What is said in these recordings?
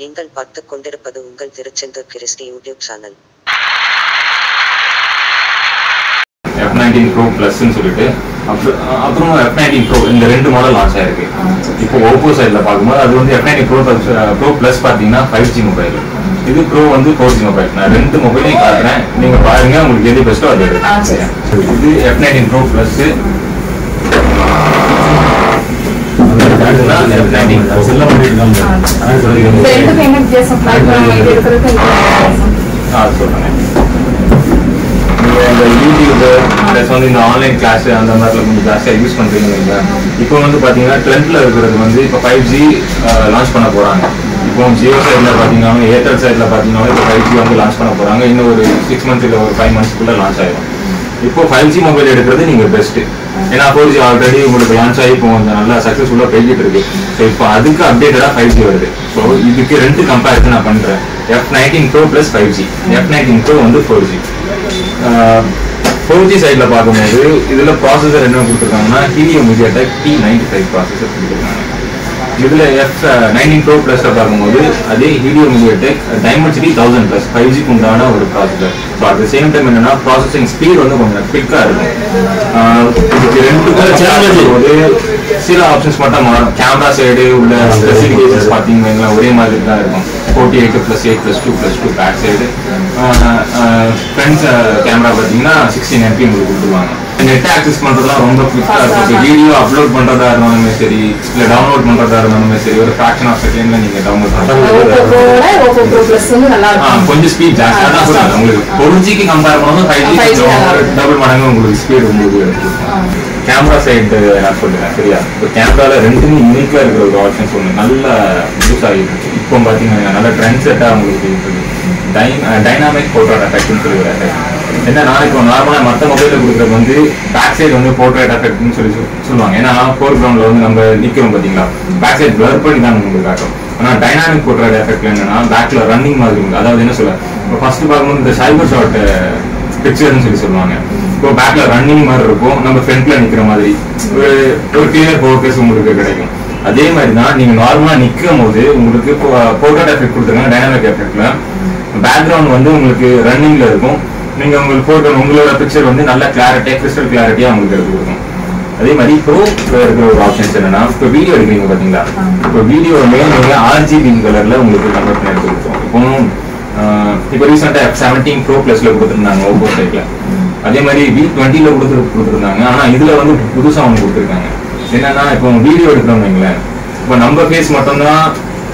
நீங்கள் பார்த்துக் கொண்டிருப்பது உங்கள் Tiruchendur Christy YouTube channel F nineteen pro ப்ளஸ்ன்னு சொல்லிட்டு அப்புறம் அப்புறம் எஃப் நைன்டீன் ப்ரோ இந்த ரெண்டு மாடல் லான்ச் ஆயிருக்கு இப்போ ஓப்போ சைடில் பார்க்கும்போது அது வந்து F nineteen pro pro plus பார்த்தீங்கன்னா ஃபைவ் ஜி மொபைல் இது ப்ரோ வந்து ஃபோர் ஜி மொபைல் நான் ரெண்டு மொபைலையும் காட்டுறேன் நீங்க பாருங்க உங்களுக்கு எது பெஸ்ட்டோ அது எடுங்க. ஆ, சரி. இது F nineteen pro plus F nineteen இந்த ரெண்டுக்கும் என்ன வித்தியாசம் பிளாட்ஃபார்ம் இது இருக்கிறதுக்கு இது வித்தியாசம் ஆ சொல்றேன் நீங்க இந்த யூடியூப் ப்ளஸ் வந்து இந்த ஆன்லைன் கிளாஸ் அந்த மாதிரில கொஞ்சம் ஜாஸ்தியாக யூஸ் பண்றீங்க இல்லைங்களா இப்போ வந்து பாத்தீங்கன்னா ட்ரெண்ட்ல இருக்கிறது வந்து இப்போ ஃபைவ் ஜி லான்ச் பண்ண போறாங்க இப்போ ஜியோ சைடில் பார்த்தீங்கன்னா ஏர்டெல் சைடில் பார்த்தீங்கன்னா இப்போ ஃபைவ் ஜி வந்து லான்ச் பண்ண போறாங்க இன்னும் ஒரு சிக்ஸ் மந்த்ஸ் இல்லை ஒரு ஃபைவ் மந்த்ஸ்க்குள்ள லான்ச் ஆயிடும் இப்போ ஃபைவ் ஜி மொபைல் எடுக்கிறது நீங்க பெஸ்ட் ஏன்னா ஃபோர் ஜி ஆல்ரெடி உங்களுக்கு லான்ச் ஆகி இப்போ கொஞ்சம் நல்லா சக்ஸஸ்ஃபுல்லாக போய்கிட்டு இருக்கு ஸோ இப்போ அதுக்கு அப்டேட்டடாக ஃபைவ் ஜி வருது ஸோ இதுக்கு ரெண்டு கம்பேரிசன் நான் பண்றேன் F nineteen pro plus five G F nineteen pro வந்து ஃபோர் ஜி ஃபோர் ஜி சைடில் பார்க்கும்போது இதில் ப்ராசஸர் என்ன கொடுத்துருக்காங்கன்னா Helio MediaTek D ninety five processor கொடுத்துருக்காங்க இதுல எஃப் நைன்டீன் ப்ரோ ப்ளஸ் பார்க்கும்போது அதே Helio MediaTek Dimensity thousand plus five ஜிக்கு உண்டான ஒரு processor so at same time என்னன்னா ப்ராசஸிங் ஸ்பீட் வந்து கொஞ்சம் குவிக்காக இருக்கும் ஆஹ் இதுக்கு ரெண்டு போது சில ஆப்ஷன்ஸ் மட்டும் மாறும் கேமரா சைடு உள்ள ஸ்பெசிஃபிகேஷன்ஸ் பார்த்தீங்கன்னா ஒரே மாதிரி தான் இருக்கும் forty eight plus eight plus two plus two back side friends camera பார்த்தீங்கன்னா சிக்ஸ்டீன் எம்பி உங்களுக்கு கொடுத்துருவாங்க நெட் ஆக்சஸ் பண்ணுறதுலாம் ரொம்ப குவிக்காக இருக்கும் வீடியோ அப்லோட் பண்ணுறதா இருந்தாலுமே சரி இல்லை டவுன்லோட் பண்ணுறதா இருந்தாலுமே சரி ஒரு ஃப்ராக்ஷன் ஆஃப் செகண்ட்ல நீங்கள் டவுன்லோட் ஓப்போ பண்ணலாம் ப்ரோவோட ஓப்போ ப்ரோ ப்ளஸ் வந்து நல்லா ஆ, இருக்கும் கொஞ்சம் ஸ்பீட் ஜாஸ்தியாக தான் சொல்லுவாங்க உங்களுக்கு ஃபோர் ஜிக்கு கம்பேர் பண்ணும்போது ஃபைவ் 5G ஜி நல்லா இருக்கும். டபுள் மடங்கு உங்களுக்கு ஸ்பீட் உங்களுக்கு கேமரா சைடு நான் சொல்லுறேன் சரியா இப்போ கேமரால ரெண்டுமே யூனிக்கா இருக்கிற ஒரு ஆப்ஷன்ஸ் ஒன்று நல்ல யூஸ் ஆகிட்டு இருக்கு இப்போ பார்த்தீங்கன்னா நல்ல ட்ரெண்ட் செட்டாக உங்களுக்கு இருக்குது டைனாமிக் போர்ட்ரேட் எஃபெக்ட்னு சொல்லி ஒரு effect. என்ன நான் இப்போ நார்மலாக மற்ற மொபைலில் கொடுக்குறது வந்து பேக் சைடு வந்து போர்ட்ரேட் எஃபெக்ட்னு சொல்லி சொல்~ சொல்லுவாங்க ஏன்னா ஃபோர் கிரவுண்டில் வந்து நம்ம நிற்கிறோம் பார்த்தீங்களா பேக் சைடு blur பண்ணி தான் உங்களுக்கு காட்டும் ஆனால் டைனாமிக் போர்ட்ரேட் எஃபெக்ட்ல என்னன்னா பேக்ல ரன்னிங் மாதிரி இருக்கும் அதாவது என்ன சொல்ல இப்போ ஃபர்ஸ்ட் பார்க்கும்போது இந்த சைபர் ஷாட் பிக்சர்னு சொல்லி சொல்லுவாங்க இப்போ பேக்ல ரன்னிங் மாதிரி இருக்கும் நம்ம ஃப்ரண்ட்ல நிக்கிற மாதிரி ஒரு ஒரு கிளியர் ஃபோக்கஸ் உங்களுக்கு கிடைக்கும் அதே மாதிரி தான் நீங்க நார்மலா நிக்கும் போது உங்களுக்கு போர்ட்ரேட் எஃபெக்ட் கொடுத்துருக்காங்க டைனாமிக் எஃபெக்ட்ல பேக்ரவுண்ட் வந்து உங்களுக்கு ரன்னிங்ல இருக்கும் நீங்க உங்களுக்கு போட்டோ உங்களோட பிக்சர் வந்து நல்ல கிளாரிட்டியா கிறிஸ்டல் கிளாரிட்டியா உங்களுக்கு எடுத்து கொடுக்கும் அதே மாதிரி ப்ரோ இருக்கிற ஒரு ஆப்ஷன்ஸ் என்னன்னா இப்போ வீடியோ எடுக்கிறீங்க பாத்தீங்களா இப்போ வீடியோ நீங்க ஆர்ஜிபி கலர்ல உங்களுக்கு கன்வெர்ட் பண்ணி எடுத்து கொடுப்போம் இப்போ ஆஹ் இப்போ ரீசெண்டாக எஃப் செவன்டீன் ப்ரோ ப்ளஸ்ல கொடுத்துருந்தாங்க ஓப்போ சைட்ல அதே மாதிரி வி டுவெண்ட்டில கொடுத்து கொடுத்துருந்தாங்க ஆனா இதுல வந்து புதுசா ஒன்று கொடுத்துருக்காங்க என்னன்னா இப்போ வீடியோ எடுக்கிறோம் வைங்களேன் இப்போ நம்ம ஃபேஸ் மட்டும்தான்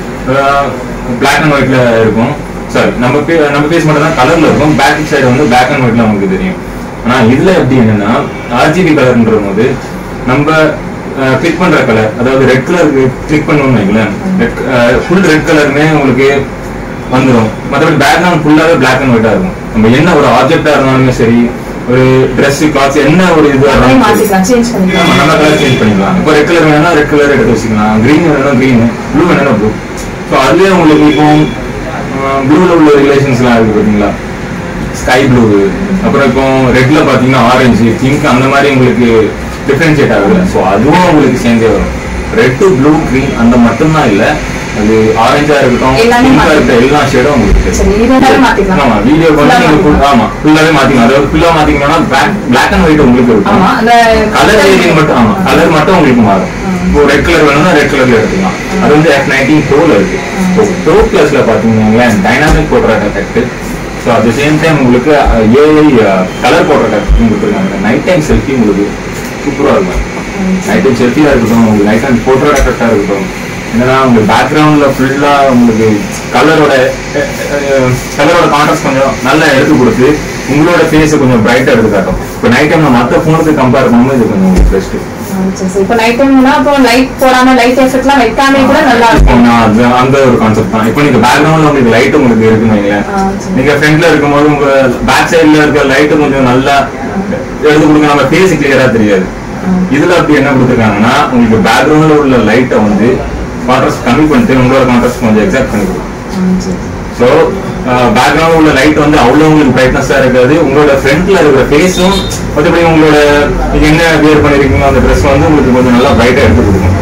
பிளாக் அண்ட் ஒயிட்ல இருக்கும் சாரி நம்ம fa- நம்ம ஃபேஸ் மட்டும் தான் கலர்ல இருக்கும் பேக் சைடு வந்து பிளாக் அண்ட் ஒயிட்ல உங்களுக்கு தெரியும் ஆனா இதுல எப்படி என்னன்னா ஆர்ஜிபி கலர்ன்ற போது நம்ம கிளிக் பண்ற கலர் அதாவது ரெட் கலருக்கு கிளிக் பண்ணணும்னு வைங்களேன் ஃபுல் ரெட் கலருமே உங்களுக்கு வந்துடும் மற்றபடி பேக்ரவுண்ட் ஃபுல்லாவே பிளாக் அண்ட் ஒயிட்டா இருக்கும் நம்ம என்ன ஒரு ஆப்ஜெக்டா இருந்தாலுமே சரி ஒரு ட்ரெஸ் கிளாத்ஸ் என்ன ஒரு இதுவா அப்படியே இருந்தாலும் சரி. மாத்திக்கலாம் சேஞ்ச் ஆமா, பண்ணிக்கலாம் நம்ம கலர் சேஞ்ச் பண்ணிக்கலாம் இப்போ ரெட் கலர் வேணா ரெட் கலர் எடுத்து வச்சுக்கலாம் கிரீன் வேணா கிரீன் ப்ளூ வேணா ப்ளூ ஸோ அதுலேயே உங்களுக்கு இப்போ ப்ளூல உள்ள ரிலேஷன்ஸ்லாம் இருக்கு பார்த்தீங்களா ஸ்கை ப்ளூ அப்புறம் இப்போ ரெட்ல பார்த்தீங்கன்னா ஆரஞ்சு பிங்க் அந்த மாதிரி உங்களுக்கு டிஃபரன்ஷியேட் ஆகுது ஸோ அதுவும் உங்களுக்கு சேர்ந்தே வரும் ரெட் ப்ளூ கிரீன் அந்த மட்டும்தான் இல்லை அது ஆரஞ்சா இருக்கட்டும் எல்லாமே பிங்கா மாத்திக்கலாம். இருக்கட்டும் எல்லா ஷேடும் உங்களுக்கு சரி, இதெல்லாமே மாத்திக்கலாம். ஆமா வீடியோ Full ஆ பண்ணி நீங்க full- மாத்திக்கலாம். ஆமா ஃபுல்லாவே மாத்திக்கலாம் அதாவது ஃபுல்லா மாத்திக்கணும்னா பிளாக் அண்ட் ஒயிட் உங்களுக்கு இருக்கும் ஆமா அந்த கலர் வேரியன்ட் மட்டும் ஆமா கலர் மட்டும் உங்களுக்கு மாறும் இப்போ ரெட் கலர் வேணும்னா ரெட் கலர்ல எடுத்துக்கலாம் அது வந்து எஃப் நைன்டீன் ப்ரோல இருக்கு ப்ரோ பிளஸ்ல பாத்தீங்கன்னா டைனாமிக் போடுற effect so at the same time உங்களுக்கு ஏஐ கலர் போடுற எஃபெக்ட் கொடுத்துருக்காங்க நைட் டைம் செல்ஃபி உங்களுக்கு சூப்பரா இருக்கும் நைட் டைம் செல்ஃபியா இருக்கட்டும் உங்களுக்கு நைட் டைம் போட்டோ எஃபெக்டா இருக்கட்டும் என்னன்னா உங்க பேக்ரவுண்ட்ல ஃபுல்லா உங்களுக்கு கலரோட கலரோட கான்ட்ராஸ்ட் கொஞ்சம் நல்லா எடுத்து கொடுத்து உங்களோட ஃபேஸை கொஞ்சம் பிரைட்டா எடுத்து காட்டும் இப்போ நைட் டைம்ல மற்ற ஃபோனுக்கு கம்பேர் பண்ணும்போது இது கொஞ்சம் உங்களுக்கு பெஸ்ட் சரி சரி இப்போ நைட் டைம்னா அப்போ லைட் போடாம லைட் எஃபெக்ட்லாம் வைக்காம கூட நல்லா இப்போ இருக்கும் நான் அது- அந்த ஒரு கான்செப்ட் தான் இப்போ நீங்க பேக்ரவுண்ட்ல உங்களுக்கு லைட் உங்களுக்கு இருக்குன்னு வைங்களேன் ஆ, சரி. நீங்க ஃப்ரண்ட்ல இருக்கும்போது உங்க பேக் சைடுல இருக்க லைட் கொஞ்சம் நல்லா எடுத்து கொடுங்க நம்ம ஃபேஸ் கிளியரா தெரியாது இதுல அப்படி என்ன கொடுத்துருக்காங்கன்னா உங்களுக்கு பேக்ரவுண்ட்ல உள்ள லைட்டை வந்து கான்ட்ராஸ்ட் கம்மி பண்ணிட்டு உங்களோட கான்ட்ராஸ்ட் கொஞ்சம் எக்ஸாக்ட் பண்ணி கொடுக்கும் ஸோ பேக்ரவுண்ட் உள்ள லைட் வந்து அவ்வளோ உங்களுக்கு பிரைட்னஸா இருக்காது உங்களோட ஃப்ரண்ட்ல இருக்கிற ஃபேஸும் மற்றபடி உங்களோட நீங்க என்ன வியர் பண்ணிருக்கீங்களோ அந்த ட்ரெஸ் வந்து உங்களுக்கு கொஞ்சம் நல்லா பிரைட்டா எடுத்து கொடுக்கும்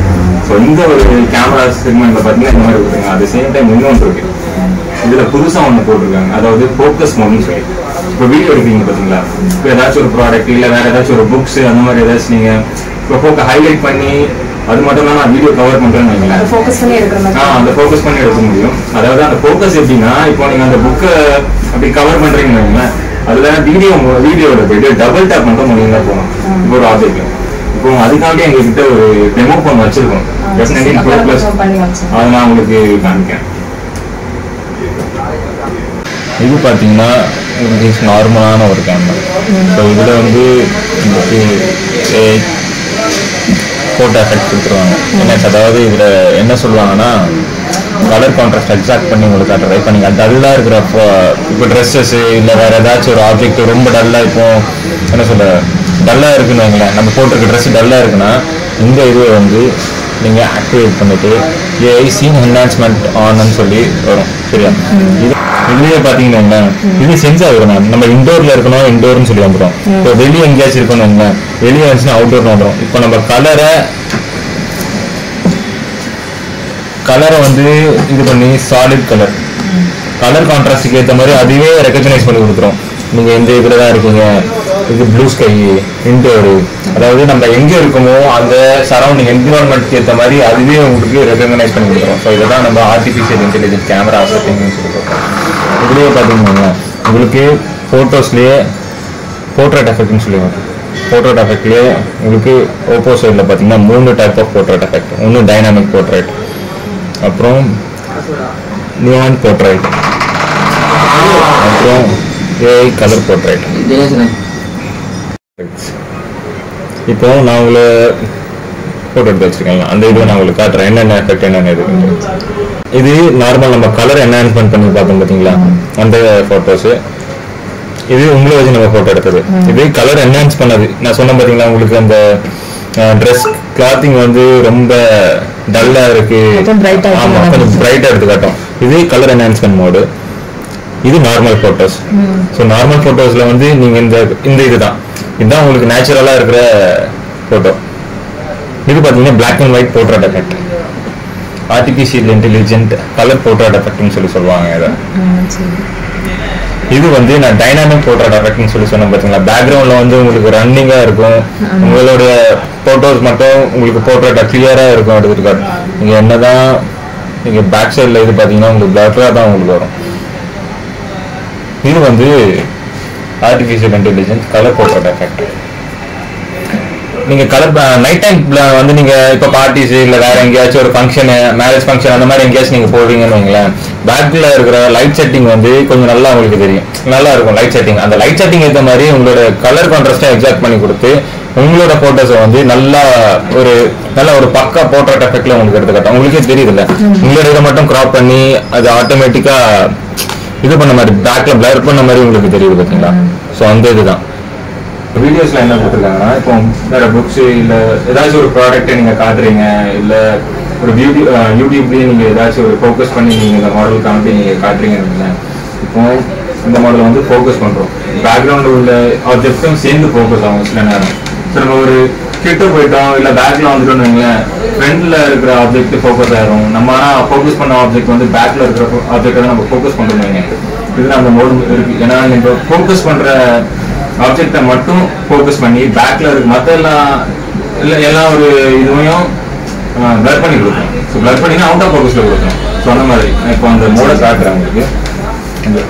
ஸோ இந்த ஒரு கேமரா செக்மெண்ட்ல பார்த்தீங்கன்னா இந்த மாதிரி இருக்குங்க அட் சேம் டைம் இன்னொன்று இருக்கு இதுல புதுசா ஒன்று போட்டிருக்காங்க அதாவது ஃபோக்கஸ் மோட்னு சொல்லி இப்போ வீடியோ எடுப்பீங்க பார்த்தீங்களா இப்போ ஏதாச்சும் ஒரு ப்ராடக்ட் இல்லை வேற ஏதாச்சும் ஒரு புக்ஸ் அந்த மாதிரி ஏதாச்சும் நீங்க இப்போ ஃபோக்க ஹைலைட் பண்ணி அது மட்டும் இல்லாம நான் வீடியோ கவர் பண்றேன்னு வைங்களேன் அது ஃபோக்கஸ் பண்ணி எடுக்கிற ஆ மாதிரி அந்த ஃபோக்கஸ் பண்ணி எடுக்க முடியும் அதாவது அந்த ஃபோக்கஸ் எப்படின்னா இப்போ நீங்க அந்த புக்கை அப்படி கவர் பண்றீங்கன்னு வைங்களேன் அதுல வீடியோ வீடியோட போயிட்டு டபுள் டேப் மட்டும் முடியுங்களா போகணும் இப்போ ஒரு ஆப்ஜெக்ட் இப்போ அதுக்காண்டி எங்ககிட்ட ஒரு டெமோ ஃபோன் வச்சிருக்கோம் எஸ் நைன்டீன் ப்ரோ ப்ளஸ் பண்ணி வச்சேன் அதை நான் உங்களுக்கு காமிக்கேன் இது பார்த்தீங்கன்னா நார்மலான ஒரு கேமரா ஸோ இதில் வந்து உங்களுக்கு ஃபோட்டோ எஃபெக்ட் கொடுத்துருவாங்க என்ன அதாவது இதில் என்ன சொல்லுவாங்கன்னா கலர் கான்ட்ராஸ்ட் எக்ஸாக்ட் பண்ணி உங்களுக்கு காட்டுறேன் இப்போ நீங்கள் டல்லாக இருக்கிற இப்போ இப்போ ட்ரெஸ்ஸஸ்ஸு இல்லை வேறு ஏதாச்சும் ஒரு ஆப்ஜெக்ட் ரொம்ப டல்லாக இப்போ என்ன சொல்ல டல்லாக இருக்குன்னு வைங்களேன் நம்ம போட்டிருக்க ட்ரெஸ் டல்லாக இருக்குன்னா இந்த இதுவை வந்து நீங்கள் ஆக்டிவேட் பண்ணிட்டு ஏஐ சீன் என்ஹான்ஸ்மெண்ட் ஆன்னு சொல்லி வரும் சரியா இது இதுலயே பாத்தீங்கன்னா என்ன, இது சென்ஸ் ஆகுது நம்ம இண்டோர்ல இருக்கணும் இண்டோர்னு சொல்லி வந்துடும் இப்போ வெளியே எங்கேயாச்சும் இருக்கணும் வைங்களேன், வெளியே வந்துச்சுன்னா அவுட்டோர்னு வந்துடும் இப்போ நம்ம கலரை கலரை வந்து இது பண்ணி சாலிட் கலர் கலர் கான்ட்ராஸ்டுக்கு ஏற்ற மாதிரி அதுவே ரெக்கக்னைஸ் பண்ணி கொடுத்துரும் நீங்க எந்த இதுல தான் இருக்கீங்க இது ப்ளூ ஸ்கை இன்டோரு அதாவது நம்ம எங்க இருக்கோமோ அந்த சரௌண்டிங் என்விரான்மெண்ட்க்கு ஏற்ற மாதிரி அதுவே உங்களுக்கு ரெக்கக்னைஸ் பண்ணி கொடுத்துரும் ஸோ இதை தான் நம்ம ஆர்டிஃபிஷியல் இன்டெலிஜென்ஸ் கேமரா செட்டிங்னு சொல்லி சொல்றோம் இதுலயே பார்த்தீங்கன்னா உங்களுக்கு ஃபோட்டோஸ்லேயே போர்ட்ரேட் எஃபெக்ட்னு சொல்லுவாங்க போர்ட்ரேட் எஃபெக்ட்லேயே உங்களுக்கு ஓப்போ சைடில் பார்த்தீங்கன்னா மூணு டைப் ஆஃப் போர்ட்ரேட் எஃபெக்ட் ஒன்று டைனாமிக் போர்ட்ரேட் அப்புறம் நியான் போர்ட்ரேட் அப்புறம் ஏஐ கலர் போர்ட்ரேட் இப்போ நான் உங்களை ஃபோட்டோ எடுத்து வச்சிருக்கேன் அந்த இது நான் உங்களுக்கு காட்டுறேன் என்னென்ன எஃபெக்ட் என்னென்ன இது இது நார்மல் நம்ம கலர் என்ஹான்ஸ்மெண்ட் பண்ணி பார்த்தோம் பார்த்தீங்களா அந்த ஃபோட்டோஸு இது உங்களை வச்சு நம்ம ஃபோட்டோ எடுத்தது இது கலர் என்ஹான்ஸ் பண்ணது நான் சொன்னேன் பார்த்தீங்களா உங்களுக்கு அந்த ட்ரெஸ் கிளாத்திங் வந்து ரொம்ப டல்லா இருக்கு கொஞ்சம் bright ஆ ஆமா இருக்கு. கொஞ்சம் பிரைட்டா எடுத்து காட்டும் இது கலர் என்ஹான்ஸ்மெண்ட் மோடு இது நார்மல் போட்டோஸ் ஸோ நார்மல் போட்டோஸ்ல வந்து நீங்க இந்த இந்த இதுதான் இதுதான் உங்களுக்கு நேச்சுரலா இருக்கிற போட்டோ இது பாத்தீங்கன்னா black and white portrait effect artificial intelligent colour portrait எஃபெக்ட்னு சொல்லி சொல்லுவாங்க இதை இது வந்து நான் டைனாமிக் போர்ட்ரேட் எஃபெக்ட்னு சொல்லி சொன்னேன் பார்த்தீங்களா பேக்ரவுண்ட்ல வந்து உங்களுக்கு ரன்னிங்கா இருக்கும் உங்களுடைய போட்டோஸ் மட்டும் உங்களுக்கு போர்ட்ரேட்டா கிளியரா இருக்கும் எடுத்துட்டு காட்டும் நீங்க என்னதான் நீங்க பேக் சைடுல இது பாத்தீங்கன்னா உங்களுக்கு பிளட்டரா தான் உங்களுக்கு வரும் இது வந்து artificial intelligence colour portrait effect நீங்க கலர் நைட் டைம் வந்து நீங்க இப்ப பார்ட்டிஸ் இல்ல வேற எங்கேயாச்சும் ஒரு ஃபங்க்ஷன் மேரேஜ் ஃபங்க்ஷன் அந்த மாதிரி எங்கேயாச்சும் நீங்க போடுறீங்கன்னு வைங்களேன் பேக்ல இருக்கிற லைட் செட்டிங் வந்து கொஞ்சம் நல்லா உங்களுக்கு தெரியும் நல்லா இருக்கும் லைட் செட்டிங் அந்த லைட் செட்டிங் ஏற்ற மாதிரி உங்களோட கலர் கான்ட்ராஸ்டை எக்ஸாக்ட் பண்ணி கொடுத்து உங்களோட போட்டோஸை வந்து நல்லா ஒரு நல்ல ஒரு பக்கா போர்ட்ரேட் எஃபெக்ட்ல உங்களுக்கு எடுத்து காட்டும் உங்களுக்கே தெரியுதுல்ல உங்களோட இதை மட்டும் கிராப் பண்ணி அது ஆட்டோமேட்டிக்கா இது பண்ண மாதிரி பேக்ல பிளர் பண்ண மாதிரி உங்களுக்கு தெரியுது பாத்தீங்களா சோ அந்த இதுதான் வீடியோஸ்ல என்ன கொடுத்துருக்காங்கன்னா இப்போ வேற புக்ஸ் இல்ல ஏதாச்சும் ஒரு ப்ராடக்ட்டை நீங்க காட்டுறீங்க இல்ல ஒரு பியூட்டி யூடியூப்லயே நீங்க ஏதாச்சும் ஒரு ஃபோக்கஸ் பண்ணி நீங்க இந்த மாடல் காமிட்டு நீங்க காட்டுறீங்கன்னு இப்போ இந்த மாடல் வந்து ஃபோக்கஸ் பண்றோம் பேக்ரவுண்ட் உள்ள ஆப்ஜெக்ட்டும் சேர்ந்து ஃபோக்கஸ் ஆகும் சில நேரம் ஸோ நம்ம ஒரு கிட்ட போயிட்டோம் இல்ல பேக்ல வந்துட்டோம்னு வைங்களேன் ஃப்ரண்ட்ல இருக்கிற ஆப்ஜெக்ட் ஃபோக்கஸ் ஆயிரும் நம்ம ஆனா ஃபோக்கஸ் பண்ண ஆப்ஜெக்ட் வந்து பேக்ல இருக்கிற ஆப்ஜெக்ட் தான் நம்ம ஃபோக்கஸ் பண்றோம் வைங்க இது நம்ம மோடு இருக்கு ஏன்னா நீங்க ஃபோக்கஸ் பண்ற ஆப்ஜெக்டை மட்டும் ஃபோக்கஸ் பண்ணி பேக்ல இருக்கு மற்ற எல்லாம் இல்ல எல்லா ஒரு இதுவையும் பிளர் பண்ணி கொடுக்கணும் ஸோ பிளர் பண்ணி அவுட் ஆஃப் ஃபோக்கஸ்ல கொடுக்கணும் ஸோ அந்த மாதிரி நான் இப்போ அந்த மோடை காட்டுறேன் உங்களுக்கு இந்த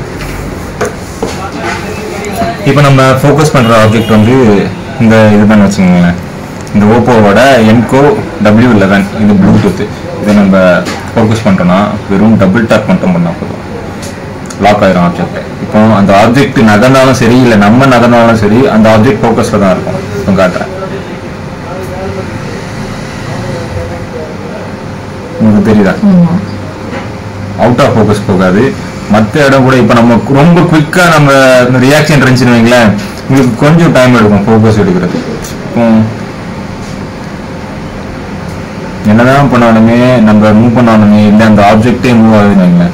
இப்போ நம்ம ஃபோக்கஸ் பண்ற ஆப்ஜெக்ட் வந்து இந்த இதுதான் வச்சுக்கோங்களேன் இந்த ஓப்போவோட என்கோ டபிள்யூ லெவன் இது ப்ளூடூத் இதை நம்ம ஃபோக்கஸ் பண்ணிட்டோம்னா வெறும் டபுள் டேப் மட்டும் பண்ணால் போதும் லாக் ஆயிரும் ஆப்ஜெக்ட் இப்போ அந்த ஆப்ஜெக்ட் நகர்ந்தாலும் சரி இல்லை நம்ம நகர்ந்தாலும் சரி அந்த ஆப்ஜெக்ட் ஃபோக்கஸில் தான் இருக்கும் இப்போ காட்டுறேன் உங்களுக்கு தெரியுதா அவுட் ஆஃப் ஃபோக்கஸ் போகாது மற்ற இடம் கூட இப்போ நம்ம ரொம்ப குயிக்காக நம்ம ரியாக்ஷன் இருந்துச்சுன்னு வைங்களேன் உங்களுக்கு கொஞ்சம் டைம் எடுக்கும் ஃபோக்கஸ் எடுக்கிறது இப்போ என்னதான் பண்ணாலுமே நம்ம மூவ் பண்ணாலுமே இல்லை அந்த ஆப்ஜெக்டே மூவ் ஆகுதுன்னு வைங்களேன்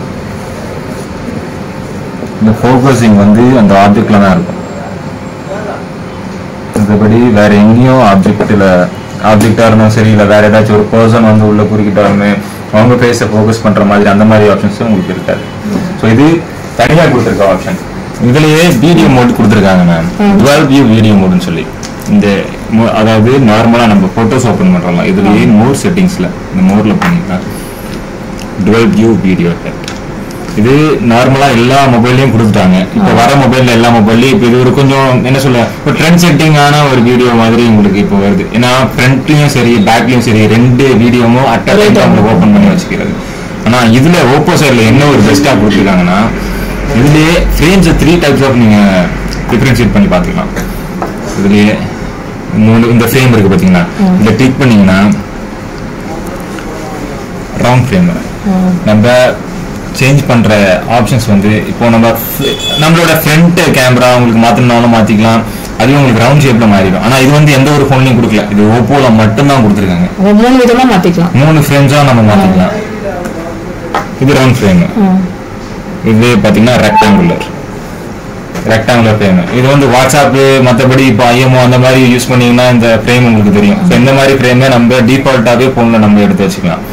இந்த ஃபோக்கஸிங் வந்து அந்த ஆப்ஜெக்ட்ல தான் இருக்கும் மற்றபடி வேற எங்கேயும் ஆப்ஜெக்டில் ஆப்ஜெக்டாக இருந்தாலும் சரி இல்லை வேற ஏதாச்சும் ஒரு பர்சன் வந்து உள்ள குறுக்கிட்டாலுமே அவங்க ஃபேஸை ஃபோக்கஸ் பண்ற மாதிரி அந்த மாதிரி ஆப்ஷன்ஸும் உங்களுக்கு இருக்காது ஸோ இது தனியாக கொடுத்துருக்க ஆப்ஷன் இதுலயே வீடியோ மோட் கொடுத்துருக்காங்க மேம் டுவெல் வியூ வீடியோ மோட்னு சொல்லி இந்த mo- அதாவது நார்மலாக நம்ம ஃபோட்டோஸ் ஓப்பன் பண்ணுறோம்ல இதுலயே மோர் செட்டிங்ஸில் இந்த மோரில் பண்ணிக்கலாம் டுவெல் வியூ வீடியோ இது நார்மலா எல்லா மொபைல்லையும் கொடுத்துட்டாங்க இப்போ வர மொபைல்ல எல்லா மொபைல்லையும் இப்போ இது ஒரு கொஞ்சம் என்ன சொல்ல இப்போ ட்ரெண்ட் செட்டிங் ஆன ஒரு வீடியோ மாதிரி உங்களுக்கு இப்போ வருது ஏன்னா ஃப்ரண்ட்லயும் சரி பேக்லயும் சரி ரெண்டு வீடியோவும் அட்டாச் நம்ம ஓப்பன் பண்ணி வச்சுக்கிறது ஆனா இதுல ஓப்போ சைட்ல என்ன ஒரு பெஸ்டா கொடுத்துருக்காங்கன்னா இதுலயே ஃப்ரேம்ஸ் த்ரீ டைப்ஸ் ஆஃப் நீங்க டிஃபரன்ஷியேட் பண்ணி பார்த்துக்கலாம் இதுலயே மூணு இந்த ஃப்ரேம் இருக்கு பாத்தீங்களா இதை கிளிக் பண்ணீங்கன்னா ரவுண்ட் ஃப்ரேம் நம்ம சேஞ்ச் பண்ற ஆப்ஷன்ஸ் வந்து இப்போ நம்ம f- நம்மளோட ஃப்ரண்ட் கேமரா உங்களுக்கு மாத்தணும்னாலும் மாத்திக்கலாம் அதுவும் உங்களுக்கு ரவுண்ட் ஷேப்ல மாறிடும் ஆனா இது வந்து எந்த ஒரு ஃபோன்லயும் கொடுக்கல இது ஓப்போல மட்டும்தான் கொடுத்துருக்காங்க அப்ப மூணு விதமா மாத்திக்கலாம் மூணு ஃப்ரேம்ஸா நம்ம மாத்திக்கலாம் இது ரவுண்ட் ஃப்ரேம் ம். இது பாத்தீங்கன்னா ரெக்டாங்குலர் ரெக்டாங்குலர் ஃப்ரேம் இது வந்து வாட்ஸ்அப் மற்றபடி இப்போ ஐஎம்ஓ அந்த மாதிரி யூஸ் பண்ணீங்கன்னா இந்த ஃப்ரேம் உங்களுக்கு தெரியும் ஸோ இந்த மாதிரி ஃப்ரேமே நம்ம டிஃபால்ட்டாகவே ஃபோனில் நம்ம எடுத்து வச்சுக்கலாம்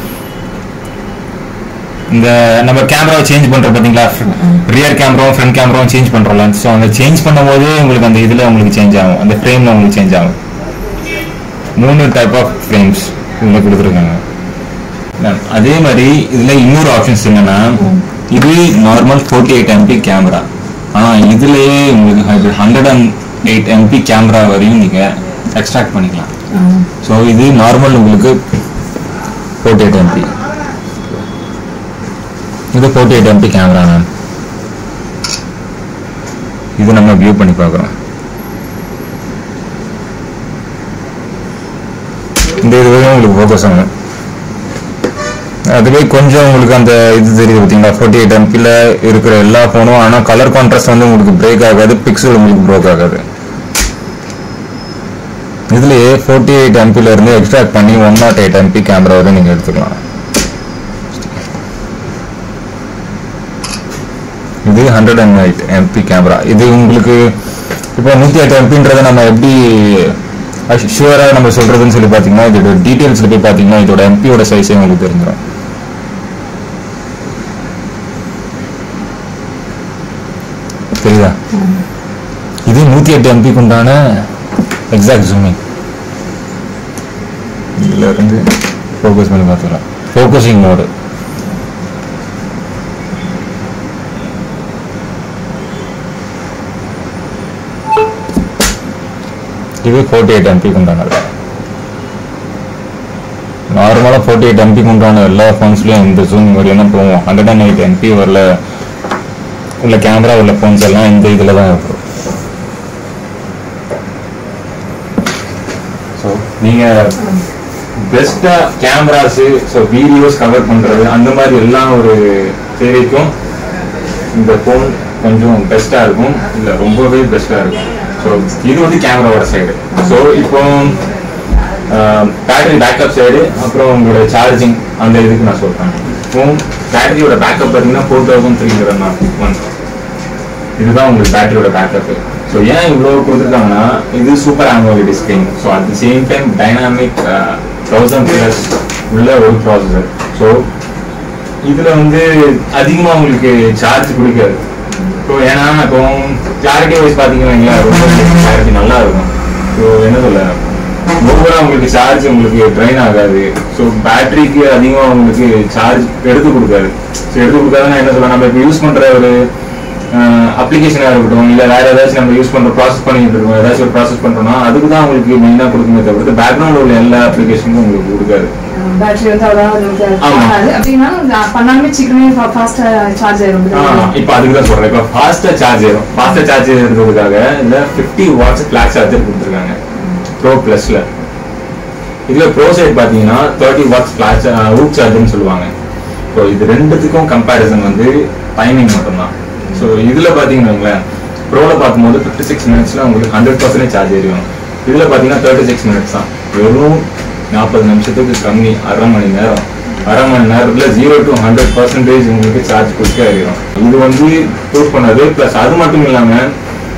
இந்த நம்ம கேமராவை சேஞ்ச் பண்றோம் பாத்தீங்களா ரியர் கேமராவும் ஃப்ரண்ட் கேமராவும் சேஞ்ச் பண்றோம்ல ஸோ அந்த சேஞ்ச் பண்ணும்போது உங்களுக்கு அந்த இதுல உங்களுக்கு சேஞ்ச் ஆகும் அந்த ஃப்ரேம்ல உங்களுக்கு சேஞ்ச் ஆகும் மூணு டைப் ஆஃப் ஃப்ரேம்ஸ் இதுல கொடுத்துருக்காங்க அதே மாதிரி இதுல இன்னொரு ஆப்ஷன்ஸ் என்னன்னா இது normal forty eight MP camera ஆனா இதுலயே உங்களுக்கு hundred and eight MP camera வரையும் நீங்க எக்ஸ்ட்ராக்ட் பண்ணிக்கலாம் ஸோ இது நார்மல் உங்களுக்கு ஃபோர்ட்டி எயிட் எம்பி இது forty eight MP camera ma'am இது நம்ம வியூ பண்ணி பார்க்குறோம் இந்த இது வரையும் உங்களுக்கு ஃபோக்கஸ் ஆகும் அதுவே கொஞ்சம் உங்களுக்கு அந்த இது தெரியுது பார்த்தீங்களா ஃபோர்ட்டி எயிட் எம்பியில் இருக்கிற எல்லா ஃபோனும் ஆனால் கலர் கான்ட்ராஸ்ட் வந்து உங்களுக்கு பிரேக் ஆகாது பிக்சல் உங்களுக்கு ப்ரோக் ஆகாது இதுலயே ஃபோர்ட்டி எயிட் எம்பில இருந்து எக்ஸ்ட்ராக்ட் பண்ணி one nought eight MP camera வரை நீங்கள் எடுத்துக்கலாம் இது hundred and eight MP camera இது உங்களுக்கு இப்போ நூற்றி எட்டு எம்பின்றதை நம்ம எப்படி ஷுவராக நம்ம சொல்றதுன்னு சொல்லி பார்த்தீங்கன்னா இதோட டீட்டெயில்ஸில் போய் பார்த்தீங்கன்னா இதோட எம்பியோட சைஸே உங்களுக்கு தெரிஞ்சிடும் தெரியுதா இது நூற்றி எட்டு எம்பிக்கு உண்டான எக்ஸாக்ட் ஜூமிங் இதுல இருந்து ஃபோக்கஸ் பண்ணி பார்த்துக்கலாம் ஃபோக்கஸிங் மோடு இது ஃபோர்ட்டி எயிட் எம்பிக்கு உண்டானது நார்மலாக ஃபோர்ட்டி எயிட் எம்பிக்கு உண்டான எல்லா ஃபோன்ஸ்லையும் இந்த ஜூம் வரையும் தான் போவோம் ஹண்ட்ரட் அண்ட் எயிட் எம்பி வரல உள்ள கேமரா உள்ள ஃபோன்ஸ் எல்லாம் இந்த இதில் தான் இருக்கும் ஸோ நீங்கள் பெஸ்ட்டாக கேமராஸு ஸோ வீடியோஸ் கவர் பண்ணுறது அந்த மாதிரி எல்லாம் ஒரு தேவைக்கும் இந்த ஃபோன் கொஞ்சம் பெஸ்ட்டாக இருக்கும் இல்லை ரொம்பவே பெஸ்ட்டாக இருக்கும் ஸோ இது வந்து கேமராவோட சைடு ஸோ இப்போ பேட்டரி பேக்கப் சைடு அப்புறம் உங்களோட சார்ஜிங் அந்த இதுக்கு நான் சொல்கிறேன் ஃபோன் பேட்டரியோட பேக்கப் பார்த்தீங்கன்னா four thousand three hundred one இதுதான் உங்களுக்கு பேட்டரியோட பேக்கப் ஸோ ஏன் இவ்வளோ கொடுத்துருக்காங்கன்னா இது super AMOLED screen so at the same time dynamic thousand plus உள்ள ஒரு ப்ராசஸர் ஸோ இதுல வந்து அதிகமா உங்களுக்கு சார்ஜ் கொடுக்காது ஸோ ஏன்னா இப்போ கிளாரிட்டி வைஸ் பார்த்தீங்கன்னா ரொம்ப கிளாரிட்டி நல்லா இருக்கும் ஸோ என்ன சொல்ல ஓவரா உங்களுக்கு சார்ஜ் உங்களுக்கு ட்ரைன் ஆகாது ஸோ பேட்டரிக்கு அதிகமாக உங்களுக்கு சார்ஜ் எடுத்து கொடுக்காது ஸோ எடுத்து கொடுக்காதுன்னா என்ன சொல்ல நம்ம இப்போ யூஸ் பண்ற ஒரு அப்ளிகேஷனாக இருக்கட்டும் இல்லை வேற ஏதாச்சும் நம்ம யூஸ் பண்ற ப்ராசஸ் பண்ணிட்டு இருக்கோம் ஏதாச்சும் ஒரு ப்ராசஸ் பண்றோம்னா அதுக்கு தான் உங்களுக்கு மெயினாக கொடுக்குமே தவிர்த்து பேக்ரவுண்டில் உள்ள எல்லா அப்ளிகேஷனும் உங்களுக்கு கொடுக்காது பேட்டரி வந்து அவ்வளோ நமக்கு ஆமா. ஆகாது. அப்படின்னா நான் பண்ணாலுமே சீக்கிரமே ஃபாஸ்டா சார்ஜ் ஆயிரும் இப்போ அதுக்கு தான் சொல்றேன் இப்போ ஃபாஸ்டா சார்ஜ் ஏறும் ஃபாஸ்டா சார்ஜ் ஏறுறதுக்காக இந்த ஃபிஃப்டி வாட்ஸ் ஃபிளாஷ் சார்ஜர் கொடுத்துருக்காங்க ப்ரோ ப்ளஸ்ல இதுல ப்ரோ சைட் பாத்தீங்கன்னா தேர்ட்டி வாட்ஸ் ஃபிளாஷ் ரூட் சார்ஜர்னு சொல்லுவாங்க ஸோ இது ரெண்டுத்துக்கும் கம்பேரிசன் வந்து டைமிங் மட்டும்தான் ஸோ இதுல பாத்தீங்கன்னா ப்ரோல பார்க்கும்போது ஃபிஃப்டி சிக்ஸ் மினிட்ஸ்ல உங்களுக்கு ஹண்ட்ரட் பர்சன்டேஜ் சார்ஜ் ஏறிடும் இதுல பாத்தீங்கன்னா தேர்ட்டி சிக்ஸ் மினிட்ஸ் தான் வெறும் நாற்பது நிமிஷத்துக்கு கம்மி அரை மணி நேரம் அரை மணி நேரத்துல ஜீரோ டு ஹண்ட்ரட் பர்சன்டேஜ் உங்களுக்கு சார்ஜ் கொடுக்க ஏறிடும் இது வந்து ப்ரூவ் பண்ணது ப்ளஸ் அது மட்டும் இல்லாம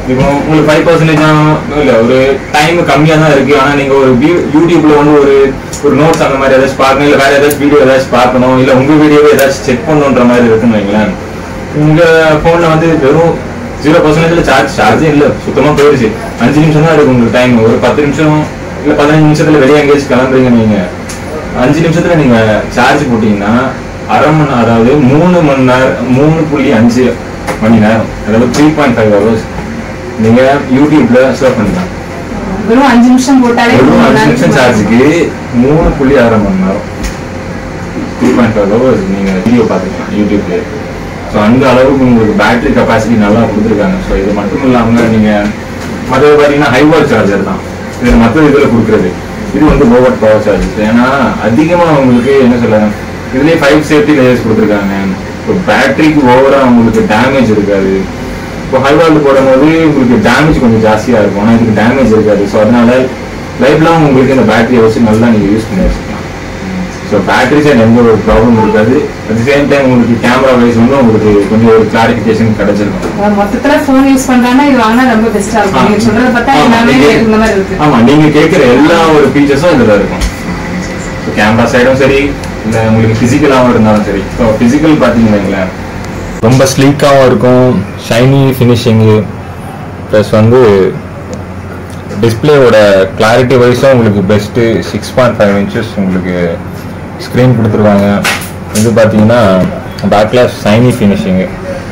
இப்போ உங்களுக்கு ஃபைவ் பர்சன்டேஜ் இல்ல ஒரு டைம் கம்மியா தான் இருக்கு ஆனா நீங்க ஒரு வி- யூடியூப்ல வந்து ஒரு ஒரு நோட்ஸ் அந்த மாதிரி ஏதாச்சும் பார்க்கணும் இல்ல வேற ஏதாச்சும் வீடியோ ஏதாச்சும் பார்க்கணும் இல்ல உங்க வீடியோவை ஏதாச்சும் செக் பண்ணணுன்ற மாதிரி இருக்குன்னு வைங்களேன் உங்க போன்ல வந்து வெறும் ஜீரோ பர்சன்டேஜ்ல சார்ஜ் சார்ஜே இல்ல சுத்தமா போயிடுச்சு அஞ்சு நிமிஷம் தான் இருக்கு உங்களுக்கு டைம் ஒரு பத்து நிமிஷம் இல்ல பதினஞ்சு நிமிஷத்துல வெளியே எங்கேயாச்சும் கிளம்புறீங்க நீங்க அஞ்சு நிமிஷத்துல நீங்க சார்ஜ் போட்டீங்கன்னா அரை மணி நேரம் அதாவது மூணு மணி நேரம் மூணு புள்ளி அஞ்சு மணி நேரம் அதாவது த்ரீ பாயிண்ட் ஃபைவ் ஹவர்ஸ் நீங்க யூடியூப்ல சர்வ் பண்ணிக்கலாம் வெறும் அஞ்சு நிமிஷம் போட்டாலே வெறும் மூணு அஞ்சு நாளைக்கு நிமிஷம் சார்ஜுக்கு மூணு புள்ளி அரை மணி நேரம் த்ரீ பாயிண்ட் ஃபைவ் ஹவர்ஸ் நீங்க வீடியோ பார்த்துக்கலாம் யூடியூப்ல ஸோ அந்த அளவுக்கு உங்களுக்கு பேட்டரி கெப்பாசிட்டி நல்லா கொடுத்துருக்காங்க ஸோ இது மட்டும் இல்லாம நீங்க மற்றது பார்த்தீங்கன்னா ஹைவால் சார்ஜர் தான் இது மற்ற இதில் கொடுக்குறது இது வந்து ஓவர் பவர் சார்ஜஸ் ஏன்னா அதிகமா உங்களுக்கு என்ன சொல்ல இதுலயே ஃபைவ் சேஃப்டி லேயர்ஸ் கொடுத்துருக்காங்க இப்போ பேட்டரிக்கு ஓவரா உங்களுக்கு டேமேஜ் இருக்காது இப்போ ஹைவால்டு போடும்போது உங்களுக்கு டேமேஜ் கொஞ்சம் ஜாஸ்தியா இருக்கும் ஆனால் இதுக்கு டேமேஜ் இருக்காது ஸோ அதனால லைஃப் லாங் உங்களுக்கு இந்த பேட்டரியை வச்சு நல்லா நீங்க யூஸ் பண்ணி வச்சுக்கலாம் ஸோ பேட்டரி சைடு எந்த ஒரு ப்ராப்ளம் இருக்காது அட் சேம் டைம் உங்களுக்கு கேமரா வைஸ் வந்து உங்களுக்கு கொஞ்சம் ஒரு கிளாரிஃபிகேஷன் கிடைச்சிருக்கும் அஹ் மொத்தத்துல போன் யூஸ் பண்றாங்கன்னா இது வாங்கினா ரொம்ப பெஸ்டா இருக்கும் நீங்க சொல்றத பார்த்தா ஆமா, எல்லாமே நீங்க- இந்த மாதிரி இருக்கு ஆமா நீங்க கேட்குற எல்லா ஒரு ஃபீச்சர்ஸும் இதுல இருக்கும் கேமரா சைடும் சரி இல்ல உங்களுக்கு பிசிக்கலாகவும் இருந்தாலும் சரி ஸோ பிசிக்கல் பார்த்தீங்கன்னு வைங்களேன் ரொம்ப ஸ்லீக்காகவும் இருக்கும் ஷைனி ஃபினிஷிங்கு ப்ளஸ் வந்து டிஸ்பிளேவோட கிளாரிட்டி வைஸும் உங்களுக்கு best six point five inches உங்களுக்கு ஸ்க்ரீன் கொடுத்துருவாங்க இது பார்த்தீங்கன்னா பேக்கில் ஷைனி ஃபினிஷிங்கு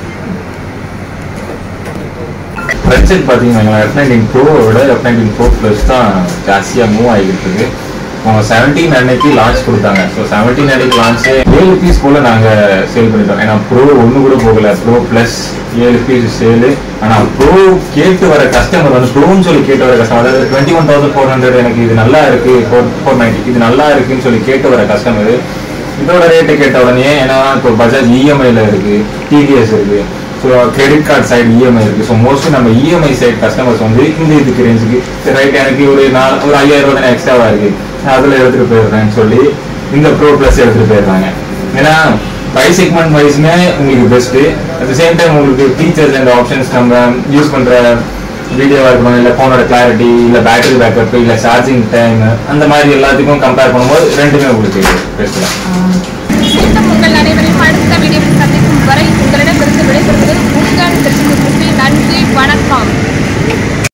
பட்ஜெட் பார்த்தீங்கன்னா எஃப் நைன்டீன் ப்ரோவோட எஃப் நைன்டீன் ப்ரோ ப்ளஸ் தான் ஜாஸ்தியாக மூவ் ஆகிட்டு இருக்கு அவங்க செவன்டீன் அன்னைக்கு லான்ச் கொடுத்தாங்க ஸோ செவன்டீன் அன்னைக்கு லான்ச் ஏழு பீஸ் போல நாங்கள் சேல் பண்ணிட்டோம் ஏன்னா ப்ரோ ஒன்று கூட போகல ப்ரோ ப்ளஸ் ஏழு பீஸ் சேலு ஆனால் ப்ரோ கேட்டு வர கஸ்டமர் வந்து ப்ரோன்னு சொல்லி கேட்டு வர கஸ்டமர் அதாவது twenty one thousand four hundred எனக்கு இது நல்லா இருக்கு ஃபோர் ஃபோர் நைன்ட்டி இது நல்லா இருக்குன்னு சொல்லி கேட்டு வர கஸ்டமர் இதோட ரேட்டு கேட்ட உடனே ஏன்னா இப்போ பஜாஜ் இஎம்ஐல இருக்கு டிவிஎஸ் இருக்கு so credit card side EMI இருக்கு ஸோ மோஸ்ட்லி நம்ம இஎம்ஐ சைடு கஸ்டமர்ஸ் வந்து இந்த இதுக்கு ரேஞ்சுக்கு சரி ரைட் எனக்கு ஒரு நாலு ஒரு ஐயாயிரம் ரூபாய் தானே எக்ஸ்ட்ராவா இருக்கு நான் அதில் எடுத்துட்டு போயிடுறேன்னு சொல்லி இந்த ப்ரோ ப்ளஸ் எடுத்துட்டு போயிடுறாங்க ஏன்னா ப்ரைஸ் செக்மெண்ட் வைஸ்மே உங்களுக்கு best at the same time உங்களுக்கு ஃபீச்சர்ஸ் அண்ட் ஆப்ஷன்ஸ் நம்ம யூஸ் பண்ற வீடியோவா இருக்கணும் இல்ல போனோட கிளாரிட்டி இல்ல பேட்டரி பேக்கப் இல்ல சார்ஜிங் டைம் அந்த மாதிரி எல்லாத்துக்கும் கம்பேர் பண்ணும்போது ரெண்டுமே உங்களுக்கு பெஸ்ட் தான் மீண்டும் உங்கள் அனைவரையும் அடுத்த வீடியோவில் சந்திக்கும் வரை உங்களிடமிருந்து விடைபெறுவது உங்கள் திருச்சி நன்றி வணக்கம்